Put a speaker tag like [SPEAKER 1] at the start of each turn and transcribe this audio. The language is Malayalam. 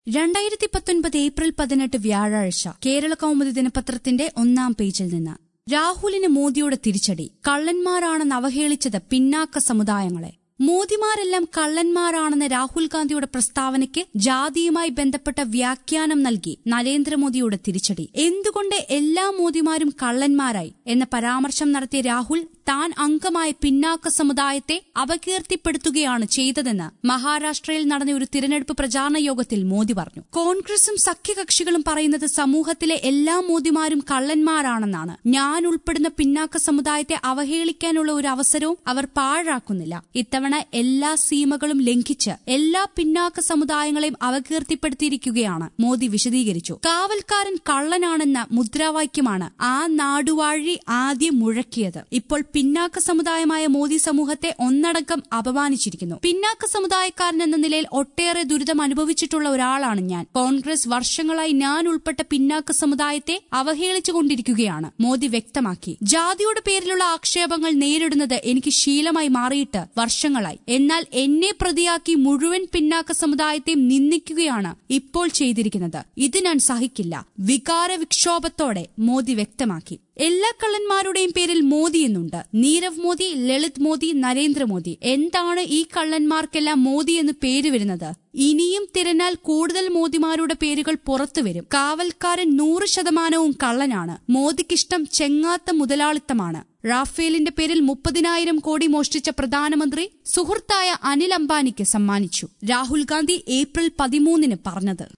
[SPEAKER 1] രണ്ടായിരത്തി പത്തൊൻപത് ഏപ്രിൽ പതിനെട്ട് വ്യാഴാഴ്ച കേരള കൗമുദി ദിനപത്രത്തിന്റെ ഒന്നാം പേജിൽ നിന്ന് രാഹുലിന് മോദിയുടെ തിരിച്ചടി കള്ളന്മാരാണെന്ന് അവഹേളിച്ചത് പിന്നാക്ക സമുദായങ്ങളെ മോദിമാരെല്ലാം കള്ളന്മാരാണെന്ന രാഹുൽ ഗാന്ധിയുടെ പ്രസ്താവനയ്ക്ക് ജാതിയുമായി ബന്ധപ്പെട്ട വ്യാഖ്യാനം നൽകി നരേന്ദ്രമോദിയുടെ തിരിച്ചടി എന്തുകൊണ്ട് എല്ലാ മോദിമാരും കള്ളന്മാരായി എന്ന പരാമർശം നടത്തിയ രാഹുൽ താൻ അംഗമായ പിന്നാക്ക സമുദായത്തെ അപകീർത്തിപ്പെടുത്തുകയാണ് ചെയ്തതെന്ന് മഹാരാഷ്ട്രയിൽ നടന്ന ഒരു തിരഞ്ഞെടുപ്പ് പ്രചാരണ യോഗത്തിൽ മോദി പറഞ്ഞു കോൺഗ്രസും സഖ്യകക്ഷികളും പറയുന്നത് സമൂഹത്തിലെ എല്ലാ മോദിമാരും കള്ളന്മാരാണെന്നാണ് ഞാൻ ഉൾപ്പെടുന്ന പിന്നാക്ക സമുദായത്തെ അവഹേളിക്കാനുള്ള ഒരു അവസരവും അവർ പാഴാക്കുന്നില്ല ഇത്തവണ എല്ലാ സീമകളും ലംഘിച്ച് എല്ലാ പിന്നാക്ക സമുദായങ്ങളെയും അപകീർത്തിപ്പെടുത്തിയിരിക്കുകയാണ് മോദി വിശദീകരിച്ചു കാവൽക്കാരൻ കള്ളനാണെന്ന മുദ്രാവാക്യമാണ് ആ നാടുവാഴി ആദ്യം മുഴക്കിയത് ഇപ്പോൾ പിന്നാക്ക സമുദായമായ മോദി സമൂഹത്തെ ഒന്നടങ്കം അപമാനിച്ചിരിക്കുന്നു പിന്നാക്ക സമുദായക്കാരൻ എന്ന നിലയിൽ ഒട്ടേറെ ദുരിതം അനുഭവിച്ചിട്ടുള്ള ഒരാളാണ് ഞാൻ കോൺഗ്രസ് വർഷങ്ങളായി ഞാൻ ഉൾപ്പെട്ട പിന്നാക്ക സമുദായത്തെ അവഹേളിച്ചുകൊണ്ടിരിക്കുകയാണ് മോദി വ്യക്തമാക്കി ജാതിയുടെ പേരിലുള്ള ആക്ഷേപങ്ങൾ നേരിടുന്നത് എനിക്ക് ശീലമായി മാറിയിട്ട് വർഷങ്ങളായി എന്നാൽ എന്നെ പ്രതിയാക്കി മുഴുവൻ പിന്നാക്ക സമുദായത്തെയും നിന്ദിക്കുകയാണ് ഇപ്പോൾ ചെയ്തിരിക്കുന്നത് ഇത് ഞാൻ സഹിക്കില്ല വികാര വിക്ഷോഭത്തോടെ മോദി വ്യക്തമാക്കി എല്ലാ കള്ളന്മാരുടെയും പേരിൽ മോദി എന്നുണ്ട് നീരവ് മോദി ലളിത് മോദി നരേന്ദ്രമോദി എന്താണ് ഈ കള്ളന്മാർക്കെല്ലാം മോദി എന്ന് പേര് വരുന്നത് ഇനിയും തിരഞ്ഞാൽ കൂടുതൽ മോദിമാരുടെ പേരുകൾ പുറത്തുവരും കാവൽക്കാരൻ നൂറ് ശതമാനവും കള്ളനാണ് മോദിക്കിഷ്ടം ചെങ്ങാത്ത മുതലാളിത്തമാണ് റാഫേലിന്റെ പേരിൽ മുപ്പതിനായിരം കോടി മോഷ്ടിച്ച പ്രധാനമന്ത്രി സുഹൃത്തായ അനിൽ അംബാനിക്ക് സമ്മാനിച്ചു രാഹുൽ ഗാന്ധി ഏപ്രിൽ പതിമൂന്നിന് പറഞ്ഞത്